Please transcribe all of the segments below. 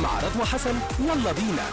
مع رضوى حسن يلا بينا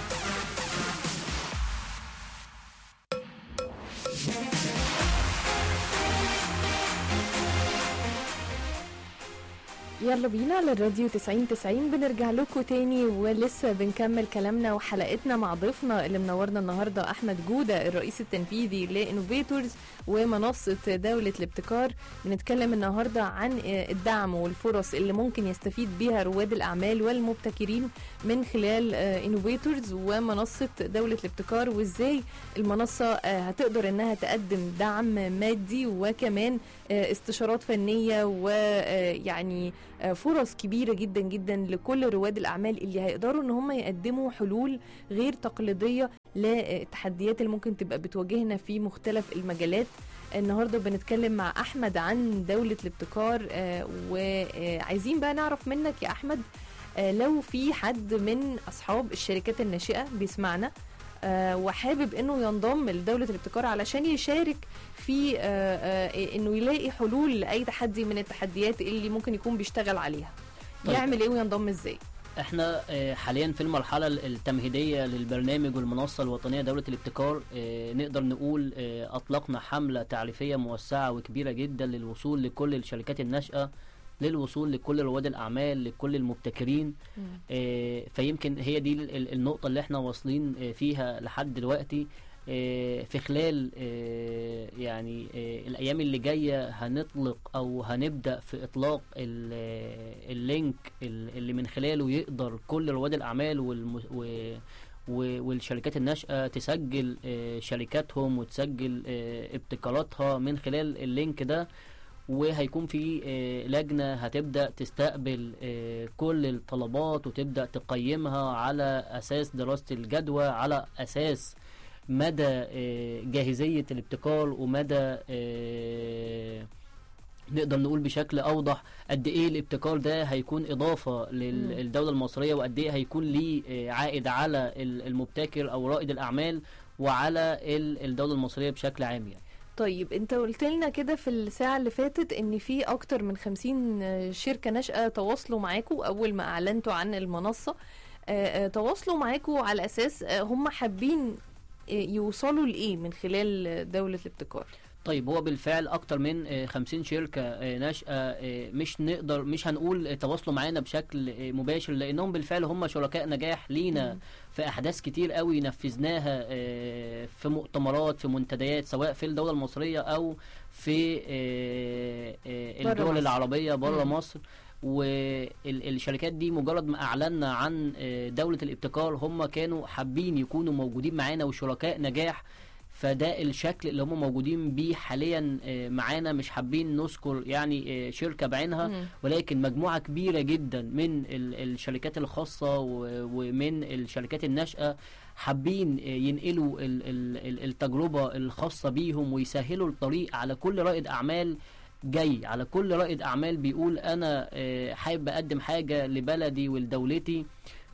يلا بينا على الراديو 90 90 بنرجع لكم تاني ولسه بنكمل كلامنا وحلقتنا مع ضيفنا اللي منورنا النهارده احمد جوده الرئيس التنفيذي لانوفيتورز ومنصه دوله الابتكار بنتكلم النهارده عن الدعم والفرص اللي ممكن يستفيد بيها رواد الاعمال والمبتكرين من خلال انوفيتورز ومنصه دوله الابتكار وازاي المنصه هتقدر انها تقدم دعم مادي وكمان استشارات فنيه ويعني فرص كبيرة جدا جدا لكل رواد الأعمال اللي هيقدروا إن هم يقدموا حلول غير تقليدية للتحديات اللي ممكن تبقى بتواجهنا في مختلف المجالات النهارده بنتكلم مع احمد عن دوله الابتكار وعايزين بقى نعرف منك يا احمد لو في حد من اصحاب الشركات الناشئه بيسمعنا آه وحابب انه ينضم لدوله الابتكار علشان يشارك في آه آه انه يلاقي حلول لاي تحدي من التحديات اللي ممكن يكون بيشتغل عليها طيب. يعمل ايه وينضم ازاي احنا حاليا في المرحله التمهيديه للبرنامج والمنصه الوطنيه دوله الابتكار نقدر نقول اطلقنا حمله تعريفيه موسعه وكبيره جدا للوصول لكل الشركات الناشئه للوصول لكل رواد الاعمال لكل المبتكرين آه فيمكن هي دي النقطه اللي احنا واصلين آه فيها لحد دلوقتي آه في خلال آه يعني آه الايام اللي جايه هنطلق او هنبدا في اطلاق اللينك اللي من خلاله يقدر كل رواد الاعمال والم والشركات الناشئه تسجل آه شركاتهم وتسجل آه ابتكاراتها من خلال اللينك ده وهيكون في لجنة هتبدأ تستقبل كل الطلبات وتبدأ تقيمها على أساس دراسة الجدوى على أساس مدى جاهزية الابتكار ومدى نقدر نقول بشكل اوضح قد ايه الابتكار ده هيكون اضافه للدوله المصريه وقد ايه هيكون ليه عائد على المبتكر او رائد الاعمال وعلى الدوله المصريه بشكل عام يعني. طيب انت قلت لنا كده في الساعة اللي فاتت ان في اكتر من خمسين شركة ناشئة تواصلوا معاكم اول ما اعلنتوا عن المنصة اه اه تواصلوا معاكم على اساس اه هم حابين يوصلوا لايه من خلال دولة الابتكار طيب هو بالفعل اكتر من 50 شركه ناشئه مش نقدر مش هنقول تواصلوا معانا بشكل مباشر لانهم بالفعل هم شركاء نجاح لينا في احداث كتير قوي نفذناها في مؤتمرات في منتديات سواء في الدوله المصريه او في الدول العربيه بره مصر والشركات دي مجرد ما اعلنا عن دوله الابتكار هم كانوا حابين يكونوا موجودين معانا وشركاء نجاح فده الشكل اللي هم موجودين بيه حاليا معانا مش حابين نذكر يعني شركه بعينها ولكن مجموعه كبيره جدا من الشركات الخاصه ومن الشركات الناشئه حابين ينقلوا التجربه الخاصه بيهم ويسهلوا الطريق على كل رائد اعمال جاي على كل رائد اعمال بيقول انا حابب اقدم حاجه لبلدي ولدولتي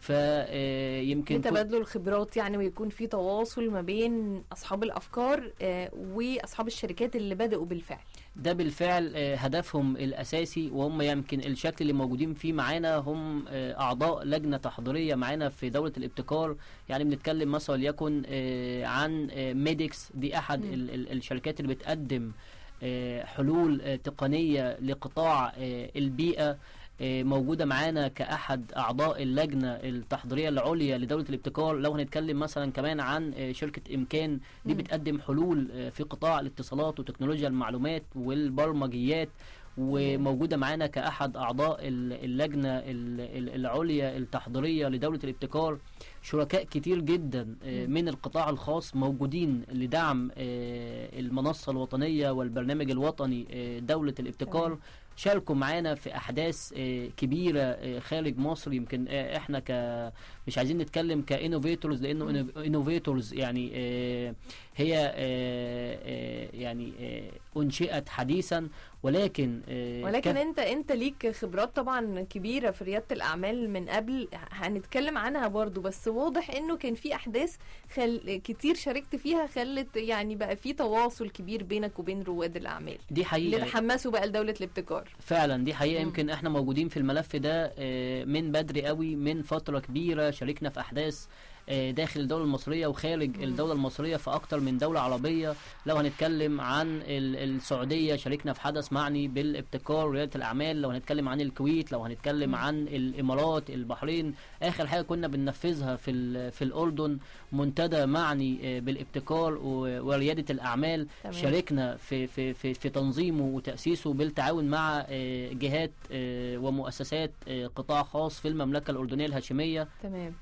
فيمكن لتبادلوا الخبرات يعني ويكون في تواصل ما بين اصحاب الافكار واصحاب الشركات اللي بداوا بالفعل ده بالفعل هدفهم الاساسي وهم يمكن الشكل اللي موجودين فيه معانا هم اعضاء لجنه تحضيريه معانا في دوله الابتكار يعني بنتكلم مثلا وليكن عن ميديكس دي احد م. الشركات اللي بتقدم حلول تقنيه لقطاع البيئه موجوده معانا كاحد اعضاء اللجنه التحضيريه العليا لدوله الابتكار لو هنتكلم مثلا كمان عن شركه امكان دي بتقدم حلول في قطاع الاتصالات وتكنولوجيا المعلومات والبرمجيات وموجوده معانا كاحد اعضاء اللجنه العليا التحضيريه لدوله الابتكار شركاء كتير جدا من القطاع الخاص موجودين لدعم المنصه الوطنيه والبرنامج الوطني دوله الابتكار شاركوا معانا في احداث كبيره خارج مصر يمكن احنا ك مش عايزين نتكلم كانوفيتورز لانه انوفيتورز يعني هي يعني انشئت حديثا ولكن آه، ولكن ك- انت انت ليك خبرات طبعا كبيره في رياده الاعمال من قبل هنتكلم عنها برضو بس واضح انه كان في احداث خل... كتير شاركت فيها خلت يعني بقى في تواصل كبير بينك وبين رواد الاعمال دي اللي حقيقه تحمسوا بقى لدوله الابتكار فعلا دي حقيقه مم. يمكن احنا موجودين في الملف ده آه، من بدري قوي من فتره كبيره شاركنا في احداث آه، داخل الدوله المصريه وخارج مم. الدوله المصريه في اكتر من دوله عربيه لو هنتكلم عن ال- السعوديه شاركنا في حدث معني بالابتكار ورياده الاعمال لو هنتكلم عن الكويت لو هنتكلم مم. عن الامارات البحرين اخر حاجه كنا بننفذها في ال- في الاردن منتدى معني آه، بالابتكار و- ورياده الاعمال تمام. شاركنا في في في في تنظيمه وتاسيسه بالتعاون مع آه، جهات آه، ومؤسسات آه، قطاع خاص في المملكه الاردنيه الهاشميه تمام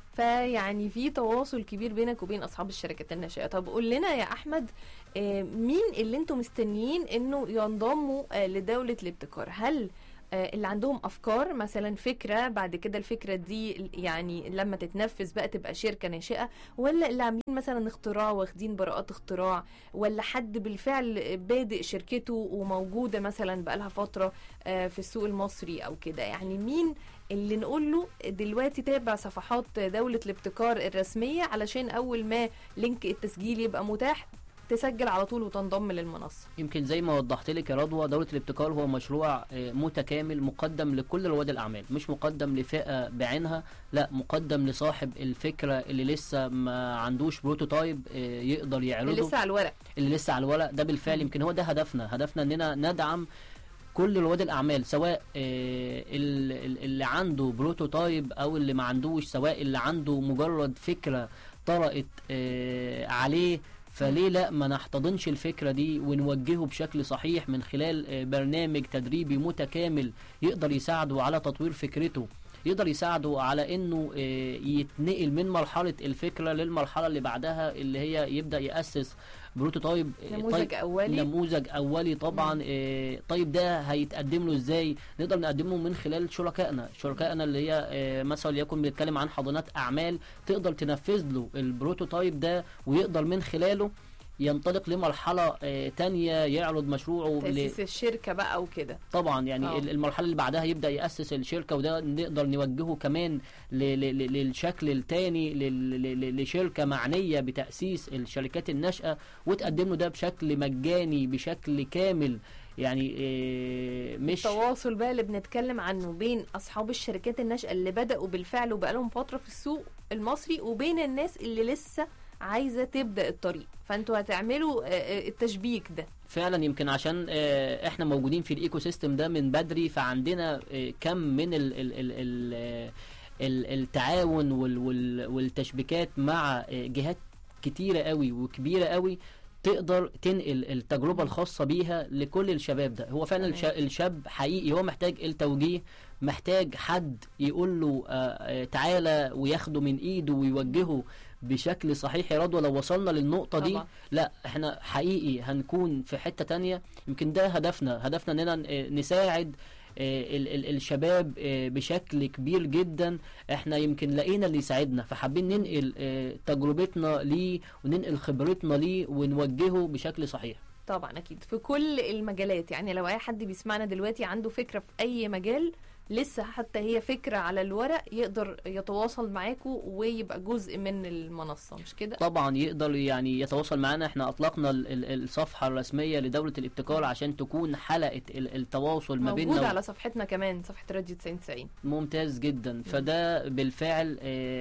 فيعني في تواصل كبير بينك وبين اصحاب الشركات الناشئه طب قول لنا يا احمد آه، مين اللي انتم مستنيين انه ينضموا آه، لدوله الابتكار هل آه، اللي عندهم افكار مثلا فكره بعد كده الفكره دي يعني لما تتنفذ بقى تبقى شركه ناشئه ولا اللي عاملين مثلا اختراع واخدين براءات اختراع ولا حد بالفعل بادئ شركته وموجوده مثلا بقالها فتره آه، في السوق المصري او كده يعني مين اللي نقول له دلوقتي تابع صفحات دولة الابتكار الرسمية علشان أول ما لينك التسجيل يبقى متاح تسجل على طول وتنضم للمنصة يمكن زي ما وضحت لك يا رضوى دوله الابتكار هو مشروع آه، متكامل مقدم لكل رواد الاعمال مش مقدم لفئه بعينها لا مقدم لصاحب الفكره اللي لسه ما عندوش بروتوتايب آه، يقدر اللي يعرضه لسه على الورق اللي لسه على الورق ده بالفعل مم. يمكن هو ده هدفنا هدفنا اننا ندعم كل رواد الاعمال سواء آه، ال- ال- اللي عنده بروتوتايب او اللي ما عندوش سواء اللي عنده مجرد فكره طرقت آه، عليه فليه لا ما نحتضنش الفكره دي ونوجهه بشكل صحيح من خلال آه، برنامج تدريبي متكامل يقدر يساعده على تطوير فكرته يقدر يساعده على انه آه، يتنقل من مرحله الفكره للمرحله اللي بعدها اللي هي يبدا ياسس بروتوتايب آه، طيب نموذج أولي نموذج اولي طبعا آه، طيب ده هيتقدم له ازاي نقدر نقدمه من خلال شركائنا شركائنا اللي هي آه، مثلا يكون بنتكلم عن حاضنات اعمال تقدر تنفذ له البروتوتايب ده ويقدر من خلاله ينطلق لمرحله آه، تانية يعرض مشروعه ل- تأسيس الشركة بقى وكده طبعا يعني آه. ال- المرحله اللي بعدها يبدا ياسس الشركه وده نقدر نوجهه كمان ل- ل- ل- للشكل الثاني لشركه معنيه بتاسيس الشركات الناشئه وتقدم له ده بشكل مجاني بشكل كامل يعني آه، مش التواصل بقى اللي بنتكلم عنه بين أصحاب الشركات الناشئة اللي بدأوا بالفعل وبقالهم فترة في السوق المصري وبين الناس اللي لسه عايزة تبدأ الطريق فانتوا هتعملوا آه، آه، التشبيك ده فعلا يمكن عشان آه، احنا موجودين في الايكو سيستم ده من بدري فعندنا آه، كم من ال ال ال ال آه، ال- التعاون وال وال والتشبيكات مع آه، جهات كتيرة قوي وكبيرة قوي تقدر تنقل التجربة الخاصة بيها لكل الشباب ده هو فعلا تمام. الش- الشاب حقيقي هو محتاج التوجيه محتاج حد يقول له آه، آه، تعالى وياخده من ايده ويوجهه بشكل صحيح يا رضوى لو وصلنا للنقطة دي طبعا لا احنا حقيقي هنكون في حتة تانية يمكن ده هدفنا هدفنا اننا ن- نساعد آه، ال- ال- الشباب آه، بشكل كبير جدا احنا يمكن لقينا اللي يساعدنا فحابين ننقل آه، تجربتنا ليه وننقل خبرتنا ليه ونوجهه بشكل صحيح طبعا اكيد في كل المجالات يعني لو اي حد بيسمعنا دلوقتي عنده فكره في اي مجال لسه حتى هي فكره على الورق يقدر يتواصل معاكم ويبقى جزء من المنصه مش كده طبعا يقدر يعني يتواصل معنا احنا اطلقنا ال- ال- الصفحة الرسمية لدولة الابتكار عشان تكون حلقة ال- التواصل ما موجود بيننا على صفحتنا كمان صفحه راديو 9090 ممتاز جدا فده بالفعل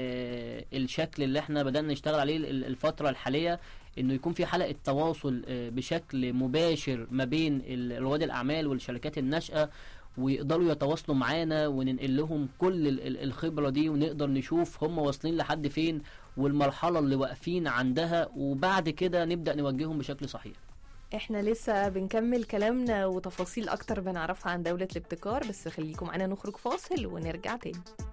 آه، الشكل اللي احنا بدأنا نشتغل عليه ال- الفترة الحالية انه يكون في حلقة تواصل آه، بشكل مباشر ما بين ال- رواد الاعمال والشركات الناشئة ويقدروا يتواصلوا معانا وننقل لهم كل ال- ال- الخبرة دي ونقدر نشوف هم واصلين لحد فين والمرحلة اللي واقفين عندها وبعد كده نبدأ نوجههم بشكل صحيح احنا لسه بنكمل كلامنا وتفاصيل اكتر بنعرفها عن دوله الابتكار بس خليكم معانا نخرج فاصل ونرجع تاني